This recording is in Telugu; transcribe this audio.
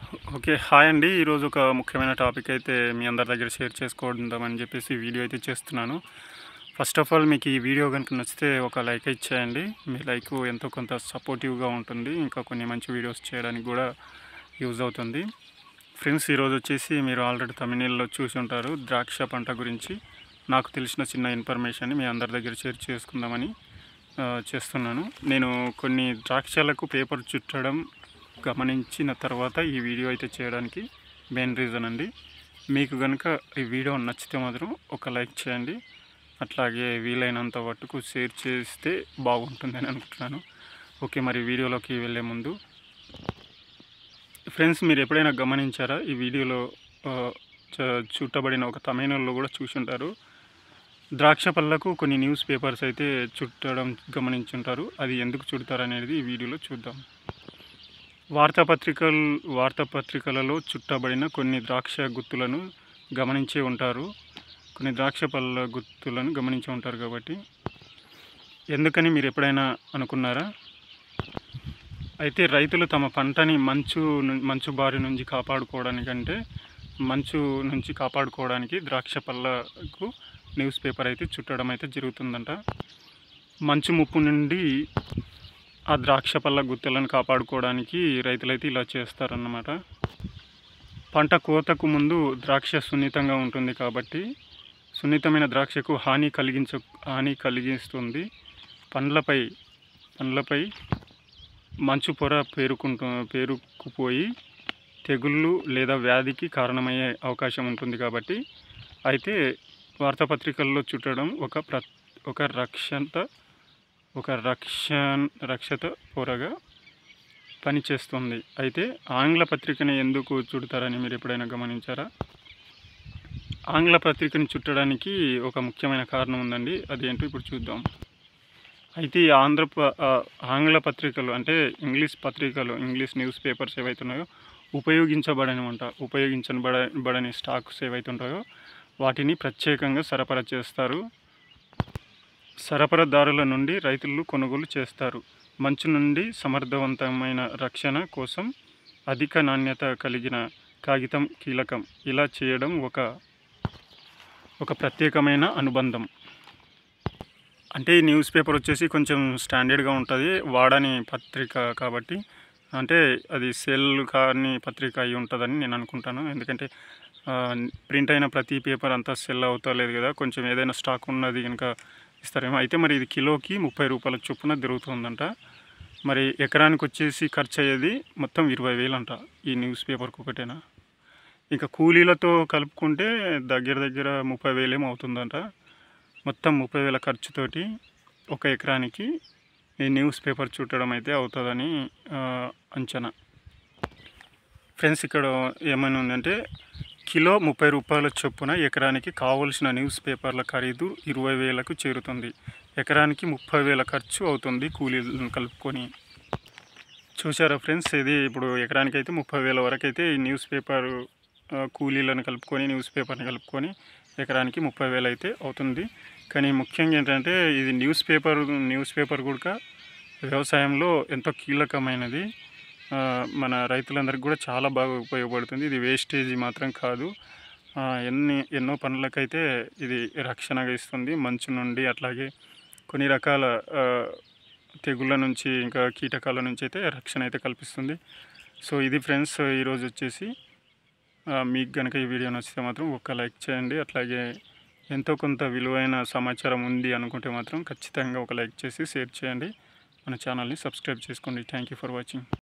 ఓకే హాయ్ అండి ఈరోజు ఒక ముఖ్యమైన టాపిక్ అయితే మీ అందరి దగ్గర షేర్ చేసుకోవద్దామని చెప్పేసి వీడియో అయితే చేస్తున్నాను ఫస్ట్ ఆఫ్ ఆల్ మీకు ఈ వీడియో కనుక నచ్చితే ఒక లైక్ ఇచ్చేయండి మీ లైక్ ఎంతో కొంత సపోర్టివ్గా ఉంటుంది ఇంకా కొన్ని మంచి వీడియోస్ చేయడానికి కూడా యూజ్ అవుతుంది ఫ్రెండ్స్ ఈరోజు వచ్చేసి మీరు ఆల్రెడీ తమిళలో చూసి ఉంటారు ద్రాక్ష పంట గురించి నాకు తెలిసిన చిన్న ఇన్ఫర్మేషన్ మీ అందరి దగ్గర షేర్ చేసుకుందామని ఆ, చేస్తున్నాను నేను కొన్ని ద్రాక్షలకు పేపర్ చుట్టడం గమనించిన తర్వాత ఈ వీడియో అయితే చేయడానికి మెయిన్ రీజన్ అండి మీకు కనుక ఈ వీడియో నచ్చితే మాత్రం ఒక లైక్ చేయండి అట్లాగే వీలైనంత మట్టుకు షేర్ చేస్తే బాగుంటుందని అనుకుంటున్నాను ఓకే మరి వీడియోలోకి వెళ్ళే ముందు ఫ్రెండ్స్ మీరు ఎప్పుడైనా గమనించారా ఈ వీడియోలో ఆ, చ- చుట్టబడిన ఒక తమిళలో కూడా చూసి ఉంటారు ద్రాక్ష పళ్ళకు కొన్ని న్యూస్ పేపర్స్ అయితే చుట్టడం గమనించుంటారు అది ఎందుకు చుడతారు అనేది ఈ వీడియోలో చూద్దాం వార్తాపత్రికలు వార్తాపత్రికలలో చుట్టబడిన కొన్ని ద్రాక్ష గుత్తులను గమనించే ఉంటారు కొన్ని ద్రాక్ష పళ్ళ గుత్తులను గమనించి ఉంటారు కాబట్టి ఎందుకని మీరు ఎప్పుడైనా అనుకున్నారా అయితే రైతులు తమ పంటని మంచు ను- మంచు బారి నుంచి కాపాడుకోవడానికంటే మంచు నుంచి కాపాడుకోవడానికి ద్రాక్ష పళ్ళకు న్యూస్ పేపర్ అయితే చుట్టడం అయితే జరుగుతుందంట మంచు ముప్పు నుండి ఆ ద్రాక్ష పళ్ళ గుత్తలను కాపాడుకోవడానికి రైతులైతే ఇలా చేస్తారన్నమాట పంట కోతకు ముందు ద్రాక్ష సున్నితంగా ఉంటుంది కాబట్టి సున్నితమైన ద్రాక్షకు హాని కలిగించ హాని కలిగిస్తుంది పండ్లపై పండ్లపై మంచు పొర పేరుకుంటు పేరుకుపోయి తెగుళ్ళు లేదా వ్యాధికి కారణమయ్యే అవకాశం ఉంటుంది కాబట్టి అయితే వార్తాపత్రికల్లో చుట్టడం ఒక ప్ర ఒక రక్షత ఒక రక్షణ రక్షత పొరగా పనిచేస్తుంది అయితే ఆంగ్ల పత్రికని ఎందుకు చుడతారని మీరు ఎప్పుడైనా గమనించారా ఆంగ్ల పత్రికని చుట్టడానికి ఒక ముఖ్యమైన కారణం ఉందండి అదేంటో ఇప్పుడు చూద్దాం అయితే ఈ ఆంధ్ర ప- ఆ, ఆంగ్ల పత్రికలు అంటే ఇంగ్లీష్ పత్రికలు ఇంగ్లీష్ న్యూస్ పేపర్స్ ఏవైతే ఉన్నాయో ఉపయోగించబడని వంట ఉపయోగించబడ బడని స్టాక్స్ ఏవైతే ఉంటాయో వాటిని ప్రత్యేకంగా సరఫరా చేస్తారు సరఫరాదారుల నుండి రైతులు కొనుగోలు చేస్తారు మంచు నుండి సమర్థవంతమైన రక్షణ కోసం అధిక నాణ్యత కలిగిన కాగితం కీలకం ఇలా చేయడం ఒక ఒక ప్రత్యేకమైన అనుబంధం అంటే ఈ న్యూస్ పేపర్ వచ్చేసి కొంచెం స్టాండర్డ్గా ఉంటుంది వాడని పత్రిక కాబట్టి అంటే అది సెల్ కాని పత్రిక అయి ఉంటుందని నేను అనుకుంటాను ఎందుకంటే ప్రింట్ అయిన ప్రతి పేపర్ అంతా సెల్ అవుతలేదు కదా కొంచెం ఏదైనా స్టాక్ ఉన్నది కనుక ఇస్తారేమో అయితే మరి ఇది కిలోకి ముప్పై రూపాయల చొప్పున దొరుకుతుందంట మరి ఎకరానికి వచ్చేసి ఖర్చు అయ్యేది మొత్తం ఇరవై వేలు అంట ఈ న్యూస్ పేపర్కి ఒకటేనా ఇంకా కూలీలతో కలుపుకుంటే దగ్గర దగ్గర ముప్పై వేలేమో అవుతుందంట మొత్తం ముప్పై వేల ఖర్చుతోటి ఒక ఎకరానికి ఈ న్యూస్ పేపర్ చుట్టడం అయితే అవుతుందని ఆ, అంచనా ఫ్రెండ్స్ ఇక్కడ ఏమైనా ఉందంటే కిలో ముప్పై రూపాయల చొప్పున ఎకరానికి కావలసిన న్యూస్ పేపర్ల ఖరీదు ఇరవై వేలకు చేరుతుంది ఎకరానికి ముప్పై వేల ఖర్చు అవుతుంది కూలీలను కలుపుకొని చూసారా ఫ్రెండ్స్ ఇది ఇప్పుడు ఎకరానికి అయితే ముప్పై వేల వరకు అయితే ఈ న్యూస్ పేపర్ ఆ, కూలీలను కలుపుకొని న్యూస్ పేపర్ని కలుపుకొని ఎకరానికి ముప్పై వేలు అయితే అవుతుంది కానీ ముఖ్యంగా ఏంటంటే ఇది న్యూస్ పేపర్ న్యూస్ పేపర్ కూడా వ్యవసాయంలో ఎంతో కీలకమైనది ఆ, మన రైతులందరికీ కూడా చాలా బాగా ఉపయోగపడుతుంది ఇది వేస్టేజ్ మాత్రం కాదు ఆ, ఎన్ని ఎన్నో పనులకైతే ఇది రక్షణగా ఇస్తుంది మంచు నుండి అట్లాగే కొన్ని రకాల ఆ, తెగుళ్ళ నుంచి ఇంకా కీటకాల నుంచి అయితే రక్షణ అయితే కల్పిస్తుంది సో ఇది ఫ్రెండ్స్ ఈరోజు వచ్చేసి ఆ, మీకు కనుక ఈ వీడియో నచ్చితే మాత్రం ఒక్క లైక్ చేయండి అట్లాగే ఎంతో కొంత విలువైన సమాచారం ఉంది అనుకుంటే మాత్రం ఖచ్చితంగా ఒక లైక్ చేసి షేర్ చేయండి మన ఛానల్ని సబ్స్క్రైబ్ చేసుకోండి థ్యాంక్ యూ ఫర్ వాచింగ్